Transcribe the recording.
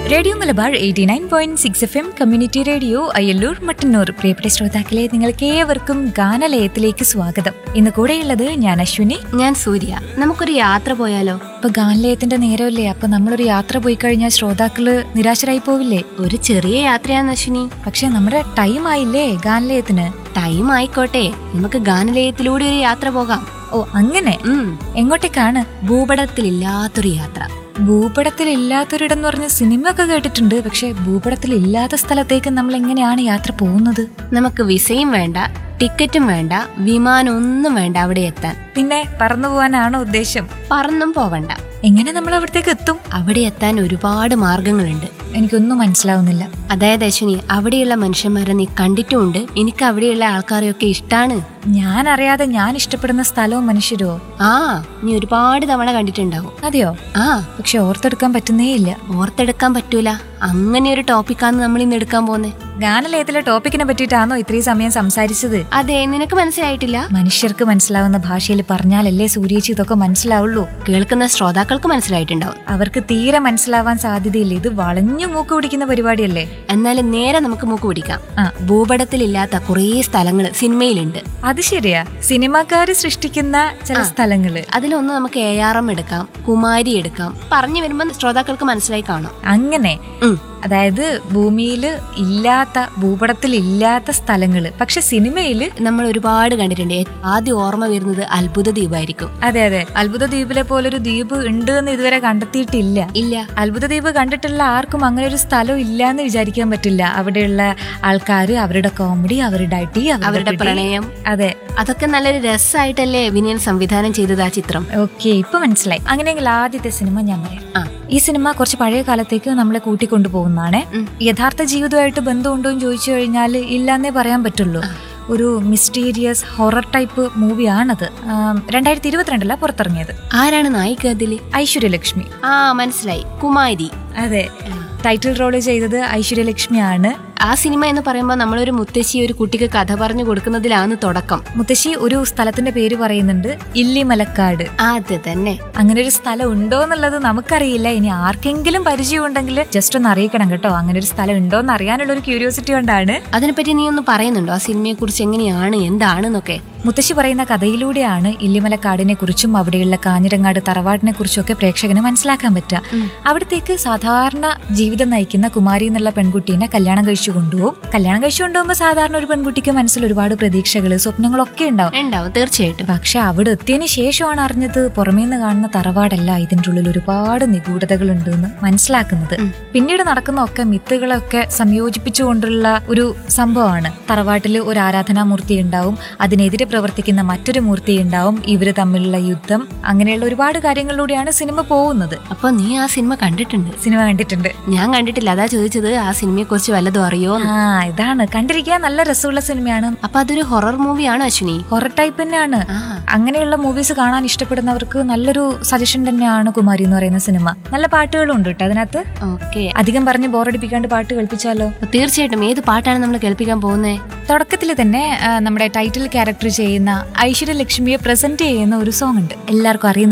Radio Malabar eighty nine point six F M community radio Ayyallur Mattannur പ്രിയപ്പെട്ട ശ്രോതാക്കളെ നിങ്ങൾക്ക് ഏവർക്കും ഗാനലയത്തിലേക്ക് സ്വാഗതം ഇന്ന് കൂടെയുള്ളത് ഞാൻ അശ്വിനി ഞാൻ സൂര്യ നമുക്കൊരു യാത്ര പോയാലോ ഇപ്പൊ ഗാനലയത്തിന്റെ നേരമല്ലേ അപ്പൊ നമ്മളൊരു യാത്ര പോയി കഴിഞ്ഞാൽ ശ്രോതാക്കള് നിരാശരായി പോവില്ലേ ഒരു ചെറിയ യാത്രയാണ് അശ്വിനി പക്ഷെ നമ്മുടെ ടൈം ആയില്ലേ ഗാനലയത്തിന് ടൈം ആയിക്കോട്ടെ നമുക്ക് ഗാനലയത്തിലൂടെ ഒരു യാത്ര പോകാം ഓ അങ്ങനെ ഉം എങ്ങോട്ടേക്കാണ് ഭൂപടത്തിലില്ലാത്തൊരു യാത്ര ഭൂപടത്തിൽ ഇല്ലാത്തൊരിടം എന്ന് പറഞ്ഞ സിനിമ ഒക്കെ കേട്ടിട്ടുണ്ട് പക്ഷെ ഭൂപടത്തിൽ ഇല്ലാത്ത സ്ഥലത്തേക്ക് നമ്മൾ എങ്ങനെയാണ് യാത്ര പോകുന്നത് നമുക്ക് വിസയും വേണ്ട ടിക്കറ്റും വേണ്ട വിമാനം ഒന്നും വേണ്ട അവിടെ എത്താൻ പിന്നെ പറന്നു പോകാനാണോ ഉദ്ദേശം പറന്നും പോവണ്ട എങ്ങനെ നമ്മൾ അവിടത്തേക്ക് എത്തും അവിടെ എത്താൻ ഒരുപാട് മാർഗങ്ങളുണ്ട് എനിക്കൊന്നും മനസ്സിലാവുന്നില്ല അതായത് അശ്വിനി അവിടെയുള്ള മനുഷ്യന്മാരെ നീ കണ്ടിട്ടുമുണ്ട് എനിക്ക് അവിടെയുള്ള ആൾക്കാരെയൊക്കെ ഇഷ്ടാണ് ഞാൻ അറിയാതെ ഞാൻ ഇഷ്ടപ്പെടുന്ന സ്ഥലവും മനുഷ്യരോ ആ നീ ഒരുപാട് തവണ കണ്ടിട്ടുണ്ടാവും അതെയോ ആ പക്ഷെ ഓർത്തെടുക്കാൻ പറ്റുന്നേ ഇല്ല ഓർത്തെടുക്കാൻ പറ്റൂല അങ്ങനെ ഒരു ടോപ്പിക്കാണ് നമ്മൾ ഇന്ന് എടുക്കാൻ പോകുന്നത് ഗാനലയത്തിലെ ടോപ്പിക്കിനെ പറ്റിയിട്ടാണോ ഇത്രയും സമയം സംസാരിച്ചത് അതെ നിനക്ക് മനസ്സിലായിട്ടില്ല മനുഷ്യർക്ക് മനസ്സിലാവുന്ന ഭാഷയിൽ പറഞ്ഞാലല്ലേ സൂര്യേച്ചി ഇതൊക്കെ മനസ്സിലാവുള്ളൂ കേൾക്കുന്ന ശ്രോതാക്കൾക്ക് മനസ്സിലായിട്ടുണ്ടാവും അവർക്ക് തീരെ മനസ്സിലാവാൻ സാധ്യതയില്ല ഇത് വളഞ്ഞു മൂക്ക് പിടിക്കുന്ന പരിപാടിയല്ലേ എന്നാലും നേരെ നമുക്ക് മൂക്ക് പിടിക്കാം ആ. ഭൂപടത്തിലില്ലാത്ത കുറേ സ്ഥലങ്ങൾ സിനിമയിലുണ്ട് അത് ശരിയാ സിനിമാക്കാര് സൃഷ്ടിക്കുന്ന ചില സ്ഥലങ്ങള് അതിലൊന്ന് നമുക്ക് എ ആർ എം എടുക്കാം കുമാരി എടുക്കാം പറഞ്ഞു വരുമ്പോൾ ശ്രോതാക്കൾക്ക് മനസ്സിലായി കാണാം അങ്ങനെ ഉം. അതായത് ഭൂമിയിൽ ഇല്ലാത്ത ഭൂപടത്തിൽ ഇല്ലാത്ത സ്ഥലങ്ങള് പക്ഷെ സിനിമയില് നമ്മൾ ഒരുപാട് കണ്ടിട്ടുണ്ട് ഏ- ആദ്യം ഓർമ്മ വരുന്നത് അത്ഭുത ദ്വീപായിരിക്കും അതെ അതെ അത്ഭുത ദ്വീപിലെ പോലൊരു ദ്വീപ് ഉണ്ട് എന്ന് ഇതുവരെ കണ്ടെത്തിയിട്ടില്ല ഇല്ല അത്ഭുത ദ്വീപ് കണ്ടിട്ടുള്ള ആർക്കും അങ്ങനെ ഒരു സ്ഥലം ഇല്ല എന്ന് വിചാരിക്കാൻ പറ്റില്ല അവിടെയുള്ള ആൾക്കാര് അവരുടെ കോമഡി അവരുടെ അടി അവരുടെ പിടി. പ്രണയം അതെ അതൊക്കെ നല്ലൊരു രസമായിട്ടല്ലേ വിനയൻ സംവിധാനം ചെയ്തത് ആ ചിത്രം ഓക്കെ ഇപ്പൊ മനസ്സിലായി അങ്ങനെയെങ്കിൽ ആദ്യത്തെ സിനിമ ഞാൻ പറയാം ആ ഈ സിനിമ കുറച്ച് പഴയ കാലത്തേക്ക് നമ്മളെ കൂട്ടിക്കൊണ്ടുപോകുന്നതാണ് ഉം. യഥാർത്ഥ ജീവിതമായിട്ട് ബന്ധമുണ്ടോ എന്ന് ചോദിച്ചു കഴിഞ്ഞാൽ ഇല്ലാന്നേ പറയാൻ പറ്റുള്ളൂ ഒരു മിസ്റ്റീരിയസ് ഹൊറർ ടൈപ്പ് മൂവിയാണത് രണ്ടായിരത്തി ഇരുപത്തിരണ്ടില പുറത്തിറങ്ങിയത് ആരാണ് നായിക അതില് ഐശ്വര്യലക്ഷ്മി ആ മനസ്സിലായി കുമാരി അതെ ടൈറ്റിൽ റോള് ചെയ്തത് ഐശ്വര്യലക്ഷ്മിയാണ് ആ സിനിമ എന്ന് പറയുമ്പോൾ നമ്മളൊരു മുത്തശ്ശി ഒരു കുട്ടിക്ക് കഥ പറഞ്ഞു കൊടുക്കുന്നതിലാണ് തുടക്കം മുത്തശ്ശി ഒരു സ്ഥലത്തിന്റെ പേര് പറയുന്നുണ്ട് ഇല്ലിമലക്കാട് അത് തന്നെ അങ്ങനെ ഒരു സ്ഥലം ഉണ്ടോ എന്നുള്ളത് നമുക്കറിയില്ല ഇനി ആർക്കെങ്കിലും പരിചയം ഉണ്ടെങ്കിൽ ജസ്റ്റ് ഒന്ന് അറിയിക്കണം കേട്ടോ അങ്ങനെ ഒരു സ്ഥലം ഉണ്ടോ എന്ന് അറിയാനുള്ള ഒരു ക്യൂരിയോസിറ്റി കൊണ്ടാണ് അതിനെപ്പറ്റി നീ ഒന്ന് പറയുന്നുണ്ടോ ആ സിനിമയെ കുറിച്ച് എങ്ങനെയാണ് എന്താണെന്നൊക്കെ മുത്തശ്ശി പറയുന്ന കഥയിലൂടെയാണ് ഇല്ലിമലക്കാടിനെ കുറിച്ചും അവിടെയുള്ള കാഞ്ഞിരങ്ങാട് തറവാടിനെ കുറിച്ചും ഒക്കെ പ്രേക്ഷകന് മനസ്സിലാക്കാൻ പറ്റുക അവിടത്തേക്ക് സാധാരണ ജീവിതം നയിക്കുന്ന കുമാരി എന്നുള്ള പെൺകുട്ടീനെ കല്യാണം കഴിച്ചു കൊണ്ടുപോകും കല്യാണം കഴിച്ചു കൊണ്ടുപോകുമ്പോൾ സാധാരണ ഒരു പെൺകുട്ടിക്ക് മനസ്സിൽ ഒരുപാട് പ്രതീക്ഷകൾ സ്വപ്നങ്ങളൊക്കെ ഉണ്ടാവും ഉണ്ടാവും തീർച്ചയായിട്ടും പക്ഷെ അവിടെ എത്തിയതിന് ശേഷമാണ് അറിഞ്ഞത് പുറമേ നിന്ന് കാണുന്ന തറവാടല്ല ഇതിൻ്റെ ഉള്ളിൽ ഒരുപാട് നിഗൂഢതകൾ ഉണ്ടെന്ന് മനസ്സിലാക്കുന്നത് പിന്നീട് നടക്കുന്ന ഒക്കെ മിത്തുകളൊക്കെ സംയോജിപ്പിച്ചുകൊണ്ടുള്ള ഒരു സംഭവമാണ് തറവാട്ടിൽ ഒരു ആരാധനാമൂർത്തി ഉണ്ടാവും അതിനെതിരെ പ്രവർത്തിക്കുന്ന മറ്റൊരു മൂർത്തി ഉണ്ടാവും ഇവര് തമ്മിലുള്ള യുദ്ധം അങ്ങനെയുള്ള ഒരുപാട് കാര്യങ്ങളിലൂടെയാണ് സിനിമ പോകുന്നത് അപ്പൊ നീ ആ സിനിമ കണ്ടിട്ടുണ്ട് സിനിമ കണ്ടിട്ടുണ്ട് ഞാൻ കണ്ടിട്ടില്ല അതാ ചോദിച്ചത് ആ സിനിമയെ കുറിച്ച് വല്ലതും അറിയോ ആ ഇതാണ് കണ്ടിരിക്കാൻ നല്ല രസമുള്ള സിനിമയാണ് അപ്പൊ അതൊരു ഹൊറർ മൂവിയാണോ അശ്വിനി ഹൊറർ ടൈപ്പ് തന്നെയാണ് ആ അങ്ങനെയുള്ള മൂവീസ് കാണാൻ ഇഷ്ടപ്പെടുന്നവർക്ക് നല്ലൊരു സജഷൻ തന്നെയാണ് കുമാരി എന്ന് പറയുന്ന സിനിമ നല്ല പാട്ടുകളും ഉണ്ട് കേട്ടോ അതിനകത്ത് ഓക്കെ അധികം പറഞ്ഞ് ബോറടിപ്പിക്കാണ്ട് പാട്ട് കേൾപ്പിച്ചാലോ തീർച്ചയായിട്ടും ഏത് പാട്ടാണ് നമ്മൾ കേൾപ്പിക്കാൻ പോകുന്നത് തുടക്കത്തിൽ തന്നെ ആ, നമ്മുടെ ടൈറ്റിൽ ക്യാരക്ടർ ചെയ്യുന്ന ഐശ്വര്യലക്ഷ്മിയെ പ്രസന്റ് ചെയ്യുന്ന ഒരു സോങ് ഉണ്ട് എല്ലാവർക്കും അറിയുന്ന